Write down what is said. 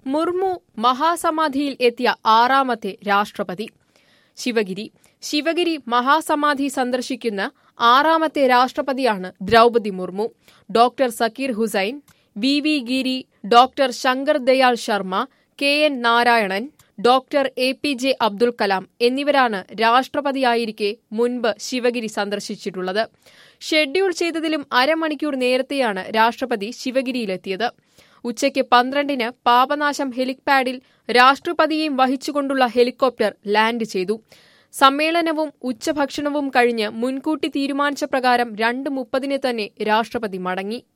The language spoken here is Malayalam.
മുർമു മഹാസമാധിയിൽ എത്തിയ ആറാമത്തെ രാഷ്ട്രപതി ശിവഗിരി ശിവഗിരി മഹാസമാധി സന്ദർശിക്കുന്ന ആറാമത്തെ രാഷ്ട്രപതിയാണ് Droupadi Murmu doctor Zakir Hussain V V Giri doctor Shankar Dayal Sharma K N Narayanan doctor A P J Abdul Kalam എന്നിവരാണ് രാഷ്ട്രപതിയായിരിക്കെ മുൻപ് ശിവഗിരി സന്ദർശിച്ചിട്ടുള്ളത് ഷെഡ്യൂൾ ചെയ്തതിലും അരമണിക്കൂർ നേരത്തെയാണ് രാഷ്ട്രപതി ശിവഗിരിയിലെത്തിയത് ഉച്ചയ്ക്ക് പന്ത്രണ്ടിന് പാപനാശം ഹെലിപാഡിൽ രാഷ്ട്രപതിയെയും വഹിച്ചുകൊണ്ടുള്ള ഹെലികോപ്റ്റർ ലാൻഡ് ചെയ്തു സമ്മേളനവും ഉച്ചഭക്ഷണവും കഴിഞ്ഞ് മുൻകൂട്ടി തീരുമാനിച്ച പ്രകാരം രണ്ട് മുപ്പതിന് തന്നെ രാഷ്ട്രപതി മടങ്ങി